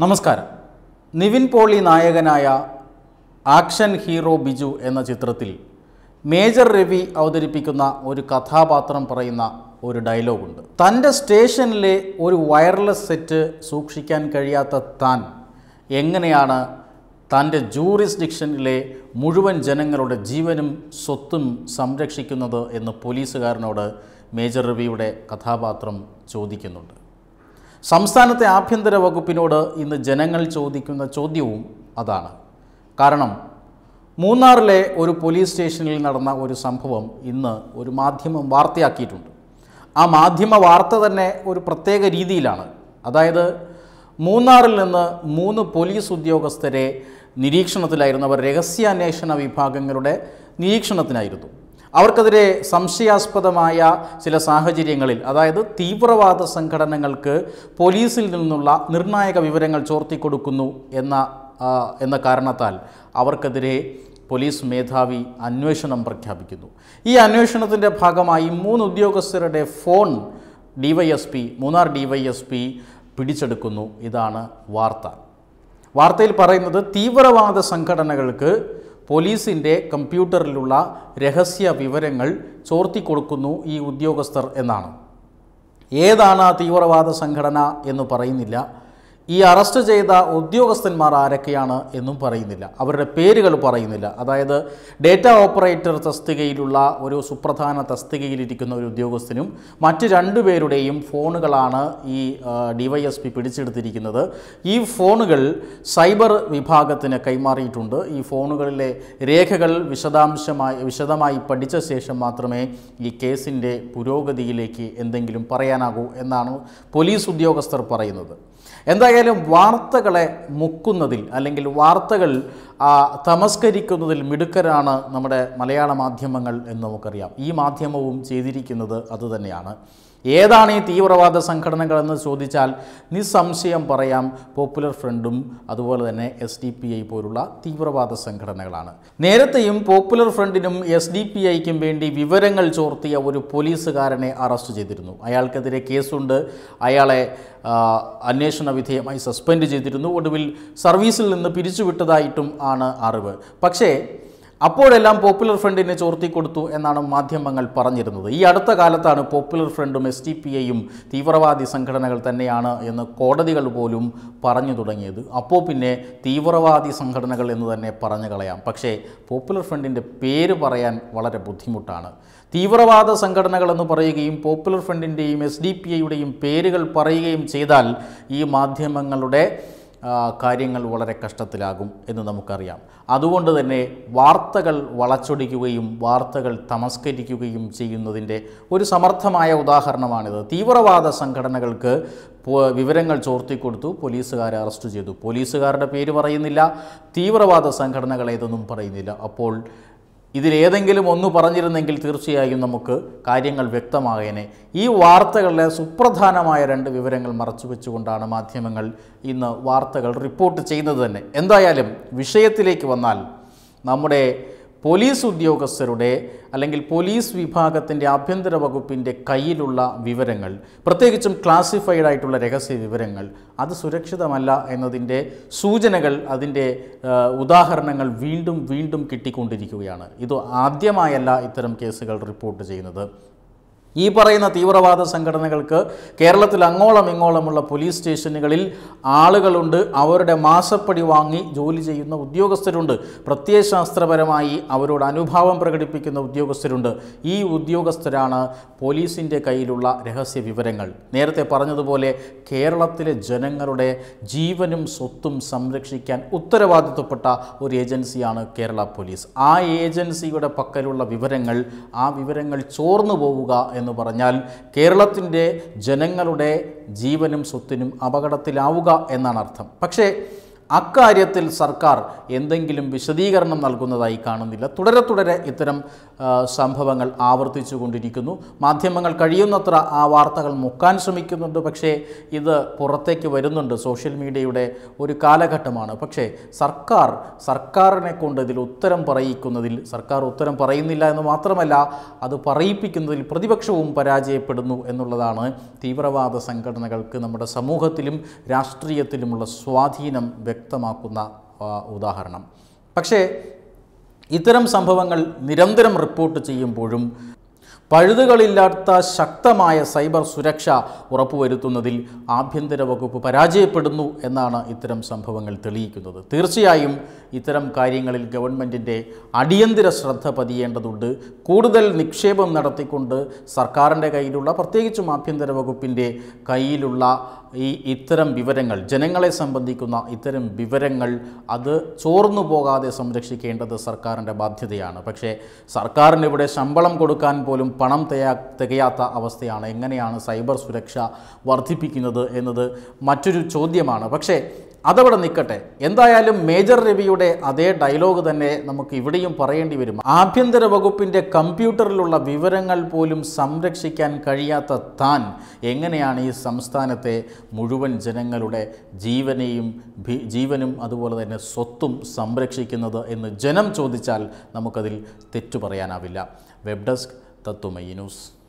നമസ്കാരം നിവിൻ പോളി നായകനായ action hero Biju എന്ന ചിത്രത്തിൽ മേജർ രവി അവതരിപ്പിക്കുന്ന ഒരു കഥാപാത്രം പറയുന്ന ഒരു ഡയലോഗുണ്ട് തൻ്റെ സ്റ്റേഷനിലെ ഒരു വയർലെസ് സെറ്റ് സൂക്ഷിക്കാൻ കഴിയാത്ത താൻ എങ്ങനെയാണ് തൻ്റെ ജൂറിസ്ഡിക്ഷനിലെ മുഴുവൻ ജനങ്ങളുടെ ജീവനും സ്വത്തും സംരക്ഷിക്കുന്നത് എന്ന് പോലീസുകാരനോട് മേജർ രവിയുടെ കഥാപാത്രം ചോദിക്കുന്നുണ്ട് സംസ്ഥാനത്തെ ആഭ്യന്തര വകുപ്പിനോട് ഇന്ന് ജനങ്ങൾ ചോദിക്കുന്ന ചോദ്യവും അതാണ് കാരണം മൂന്നാറിലെ ഒരു പോലീസ് സ്റ്റേഷനിൽ നടന്ന ഒരു സംഭവം ഇന്ന് ഒരു മാധ്യമം വാർത്തയാക്കിയിട്ടുണ്ട് ആ മാധ്യമ വാർത്ത തന്നെ ഒരു പ്രത്യേക രീതിയിലാണ് അതായത് മൂന്നാറിൽ നിന്ന് മൂന്ന് പോലീസ് ഉദ്യോഗസ്ഥരെ നിരീക്ഷണത്തിലായിരുന്നവർ രഹസ്യാന്വേഷണ വിഭാഗങ്ങളുടെ നിരീക്ഷണത്തിനായിരുന്നു അവർക്കെതിരെ സംശയാസ്പദമായ ചില സാഹചര്യങ്ങളിൽ അതായത് തീവ്രവാദ സംഘടനകൾക്ക് പോലീസിൽ നിന്നുള്ള നിർണായക വിവരങ്ങൾ ചോർത്തിക്കൊടുക്കുന്നു എന്ന ആ, എന്ന കാരണത്താൽ അവർക്കെതിരെ പോലീസ് മേധാവി അന്വേഷണം പ്രഖ്യാപിക്കുന്നു ഈ അന്വേഷണത്തിൻ്റെ ഭാഗമായി മൂന്ന് ഉദ്യോഗസ്ഥരുടെ ഫോൺ ഡിവൈഎസ്പി മൂന്നാർ ഡിവൈഎസ്പി പിടിച്ചെടുക്കുന്നു ഇതാണ് വാർത്ത വാർത്തയിൽ പറയുന്നത് തീവ്രവാദ സംഘടനകൾക്ക് പോലീസിൻ്റെ കമ്പ്യൂട്ടറിലുള്ള രഹസ്യ വിവരങ്ങൾ ചോർത്തിക്കൊടുക്കുന്നു ഈ ഉദ്യോഗസ്ഥർ എന്നാണ് ഏതാണ് ആ തീവ്രവാദ സംഘടന എന്ന് പറയുന്നില്ല ഈ അറസ്റ്റ് ചെയ്ത ഉദ്യോഗസ്ഥന്മാർ ആരൊക്കെയാണ് എന്നും പറയുന്നില്ല അവരുടെ പേരുകൾ പറയുന്നില്ല അതായത് ഡേറ്റ ഓപ്പറേറ്റർ തസ്തികയിലുള്ള ഒരു സുപ്രധാന തസ്തികയിലിരിക്കുന്ന ഒരു ഉദ്യോഗസ്ഥനും മറ്റ് രണ്ടുപേരുടെയും ഫോണുകളാണ് ഈ ഡിവൈഎസ്പി പിടിച്ചെടുത്തിരിക്കുന്നത് ഈ ഫോണുകൾ സൈബർ വിഭാഗത്തിന് കൈമാറിയിട്ടുണ്ട് ഈ ഫോണുകളിലെ രേഖകൾ വിശദാംശമായി വിശദമായി പഠിച്ച ശേഷം മാത്രമേ ഈ കേസിൻ്റെ പുരോഗതിയിലേക്ക് എന്തെങ്കിലും പറയാനാകൂ എന്നാണ് പോലീസ് ഉദ്യോഗസ്ഥർ പറയുന്നത് എന്തായാലും വാർത്തകളെ മുക്കുന്നതിൽ അല്ലെങ്കിൽ വാർത്തകൾ ആ, തമസ്കരിക്കുന്നതിൽ മിടുക്കരാണ് നമ്മുടെ മലയാള മാധ്യമങ്ങൾ എന്ന് നമുക്കറിയാം ഈ മാധ്യമവും ചെയ്തിരിക്കുന്നത് അതുതന്നെയാണ് ഏതാണ് ഈ തീവ്രവാദ സംഘടനകൾ എന്ന് ചോദിച്ചാൽ നിസ്സംശയം പറയാം പോപ്പുലർ ഫ്രണ്ടും അതുപോലെ തന്നെ എസ് ഡി പി ഐ പോലുള്ള തീവ്രവാദ സംഘടനകളാണ് നേരത്തെയും പോപ്പുലർ ഫ്രണ്ടിനും എസ് ഡി പി ഐക്കും വേണ്ടി വിവരങ്ങൾ ചോർത്തിയ ഒരു പോലീസുകാരനെ അറസ്റ്റ് ചെയ്തിരുന്നു അയാൾക്കെതിരെ കേസുണ്ട് അയാളെ ആ, അന്വേഷണ വിധേയമായി സസ്പെൻഡ് ചെയ്തിരുന്നു ഒടുവിൽ സർവീസിൽ നിന്ന് പിരിച്ചുവിട്ടതായിട്ടും ആണ് അറിവ് പക്ഷേ അപ്പോഴെല്ലാം പോപ്പുലർ ഫ്രണ്ടിനെ ചോർത്തി കൊടുത്തു എന്നാണ് മാധ്യമങ്ങൾ പറഞ്ഞിരുന്നത് ഈ അടുത്ത കാലത്താണ് പോപ്പുലർ ഫ്രണ്ടും എസ് ടി പി ഐയും തീവ്രവാദി സംഘടനകൾ തന്നെയാണ് എന്ന് കോടതികൾ പോലും പറഞ്ഞു തുടങ്ങിയത് അപ്പോൾ പിന്നെ തീവ്രവാദി സംഘടനകൾ എന്ന് തന്നെ പറഞ്ഞു കളയാം പക്ഷേ പോപ്പുലർ ഫ്രണ്ടിൻ്റെ പേര് പറയാൻ വളരെ ബുദ്ധിമുട്ടാണ് തീവ്രവാദ സംഘടനകൾ എന്ന് പറയുകയും പോപ്പുലർ ഫ്രണ്ടിൻ്റെയും എസ് ഡി പി ഐയുടെയും പേരുകൾ പറയുകയും ചെയ്താൽ ഈ മാധ്യമങ്ങളുടെ ആ, കാര്യങ്ങൾ വളരെ കഷ്ടത്തിലാകും എന്ന് നമുക്കറിയാം അതുകൊണ്ട് തന്നെ വാർത്തകൾ വളച്ചൊടിക്കുകയും വാർത്തകൾ തമസ്കരിക്കുകയും ചെയ്യുന്നതിൻ്റെ ഒരു സമർത്ഥമായ ഉദാഹരണമാണിത് തീവ്രവാദ സംഘടനകൾക്ക് പോ- വിവരങ്ങൾ ചോർത്തിക്കൊടുത്തു പോലീസുകാരെ അറസ്റ്റ് ചെയ്തു പോലീസുകാരുടെ പേര് പറയുന്നില്ല തീവ്രവാദ സംഘടനകൾ ഏതൊന്നും പറയുന്നില്ല അപ്പോൾ ഇതിലേതെങ്കിലും ഒന്ന് പറഞ്ഞിരുന്നെങ്കിൽ തീർച്ചയായും നമുക്ക് കാര്യങ്ങൾ വ്യക്തമായേനെ ഈ വാർത്തകളിലെ സുപ്രധാനമായ രണ്ട് വിവരങ്ങൾ മറച്ചു വെച്ചുകൊണ്ടാണ് മാധ്യമങ്ങൾ ഇന്ന് വാർത്തകൾ റിപ്പോർട്ട് ചെയ്യുന്നത് തന്നെ എന്തായാലും വിഷയത്തിലേക്ക് വന്നാൽ നമ്മുടെ പോലീസ് ഉദ്യോഗസ്ഥരുടെ അല്ലെങ്കിൽ പോലീസ് വിഭാഗത്തിൻ്റെ ആഭ്യന്തര വകുപ്പിൻ്റെ കയ്യിലുള്ള വിവരങ്ങൾ പ്രത്യേകിച്ചും ക്ലാസിഫൈഡ് ആയിട്ടുള്ള രഹസ്യ വിവരങ്ങൾ അത് സുരക്ഷിതമല്ല എന്നതിൻ്റെ സൂചനകൾ അതിൻ്റെ ആ, ഉദാഹരണങ്ങൾ വീണ്ടും വീണ്ടും കിട്ടിക്കൊണ്ടിരിക്കുകയാണ് ഇത് ആദ്യമായല്ല ഇത്തരം കേസുകൾ റിപ്പോർട്ട് ചെയ്യുന്നത് ഈ പറയുന്ന തീവ്രവാദ സംഘടനകൾക്ക് കേരളത്തിൽ അങ്ങോളം ഇങ്ങോളമുള്ള പോലീസ് സ്റ്റേഷനുകളിൽ ആളുകളുണ്ട് അവരുടെ മാസപ്പടി വാങ്ങി ജോലി ചെയ്യുന്ന ഉദ്യോഗസ്ഥരുണ്ട് പ്രത്യയശാസ്ത്രപരമായി അവരോട് അനുഭാവം പ്രകടിപ്പിക്കുന്ന ഉദ്യോഗസ്ഥരുണ്ട് ഈ ഉദ്യോഗസ്ഥരാണ് പോലീസിൻ്റെ കയ്യിലുള്ള രഹസ്യ വിവരങ്ങൾ നേരത്തെ പറഞ്ഞതുപോലെ കേരളത്തിലെ ജനങ്ങളുടെ ജീവനും സ്വത്തും സംരക്ഷിക്കാൻ ഉത്തരവാദിത്വപ്പെട്ട ഒരു ഏജൻസിയാണ് കേരള പോലീസ് ആ ഏജൻസിയുടെ പക്കലുള്ള വിവരങ്ങൾ ആ വിവരങ്ങൾ ചോർന്നു പോവുക എന്ന് പറഞ്ഞാൽ കേരളത്തിൻ്റെ ജനങ്ങളുടെ ജീവനും സ്വത്തിനും അപകടത്തിലാവുക എന്നാണ് അർത്ഥം പക്ഷേ അക്കാര്യത്തിൽ സർക്കാർ എന്തെങ്കിലും വിശദീകരണം നൽകുന്നതായി കാണുന്നില്ല തുടരെ തുടരെ ഇത്തരം ആ, സംഭവങ്ങൾ ആവർത്തിച്ചു കൊണ്ടിരിക്കുന്നു മാധ്യമങ്ങൾ കഴിയുന്നത്ര ആ വാർത്തകൾ മുക്കാൻ ശ്രമിക്കുന്നുണ്ട് പക്ഷേ ഇത് പുറത്തേക്ക് വരുന്നുണ്ട് സോഷ്യൽ മീഡിയയുടെ ഒരു കാലഘട്ടമാണ് പക്ഷേ സർക്കാർ സർക്കാരിനെ കൊണ്ട് ഇതിൽ ഉത്തരം പറയിക്കുന്നതിൽ സർക്കാർ ഉത്തരം പറയുന്നില്ല എന്ന് മാത്രമല്ല അത് പറയിപ്പിക്കുന്നതിൽ പ്രതിപക്ഷവും പരാജയപ്പെടുന്നു എന്നുള്ളതാണ് തീവ്രവാദ സംഘടനകൾക്ക് നമ്മുടെ സമൂഹത്തിലും രാഷ്ട്രീയത്തിലുമുള്ള സ്വാധീനം വ്യക്തമാക്കുന്ന ആ, ഉദാഹരണം പക്ഷേ ഇത്തരം സംഭവങ്ങൾ നിരന്തരം റിപ്പോർട്ട് ചെയ്യുമ്പോഴും പഴുതുകളില്ലാത്ത ശക്തമായ സൈബർ സുരക്ഷ ഉറപ്പുവരുത്തുന്നതിൽ ആഭ്യന്തര വകുപ്പ് പരാജയപ്പെടുന്നു എന്നാണ് ഇത്തരം സംഭവങ്ങൾ തെളിയിക്കുന്നത് തീർച്ചയായും ഇത്തരം കാര്യങ്ങളിൽ ഗവൺമെൻറ്റിൻ്റെ അടിയന്തര ശ്രദ്ധ പതിയേണ്ടതുണ്ട് കൂടുതൽ നിക്ഷേപം നടത്തിക്കൊണ്ട് സർക്കാരിൻ്റെ കയ്യിലുള്ള പ്രത്യേകിച്ചും ആഭ്യന്തര വകുപ്പിൻ്റെ കയ്യിലുള്ള ഈ ഇത്തരം വിവരങ്ങൾ ജനങ്ങളെ സംബന്ധിക്കുന്ന ഇത്തരം വിവരങ്ങൾ അത് ചോർന്നു പോകാതെ സംരക്ഷിക്കേണ്ടത് സർക്കാരിൻ്റെ ബാധ്യതയാണ് പക്ഷേ സർക്കാരിന് ഇവിടെ ശമ്പളം കൊടുക്കാൻ പോലും പണം തയ്യാ തികയാത്ത അവസ്ഥയാണ് എങ്ങനെയാണ് സൈബർ സുരക്ഷ വർദ്ധിപ്പിക്കുന്നത് എന്നത് മറ്റൊരു ചോദ്യമാണ് പക്ഷേ അതവിടെ നിൽക്കട്ടെ എന്തായാലും മേജർ രവിയുടെ അതേ ഡയലോഗ് തന്നെ നമുക്ക് ഇവിടെയും പറയേണ്ടി വരും ആഭ്യന്തര വകുപ്പിൻ്റെ കമ്പ്യൂട്ടറിലുള്ള വിവരങ്ങൾ പോലും സംരക്ഷിക്കാൻ കഴിയാത്ത താൻ എങ്ങനെയാണ് ഈ സംസ്ഥാനത്തെ മുഴുവൻ ജനങ്ങളുടെ ജീവനെയും ഭി- ജീവനും അതുപോലെ തന്നെ സ്വത്തും സംരക്ഷിക്കുന്നത് എന്ന് ജനം ചോദിച്ചാൽ നമുക്കതിൽ തെറ്റു പറയാനാവില്ല വെബ് ഡെസ്ക് തത്വമയി ന്യൂസ്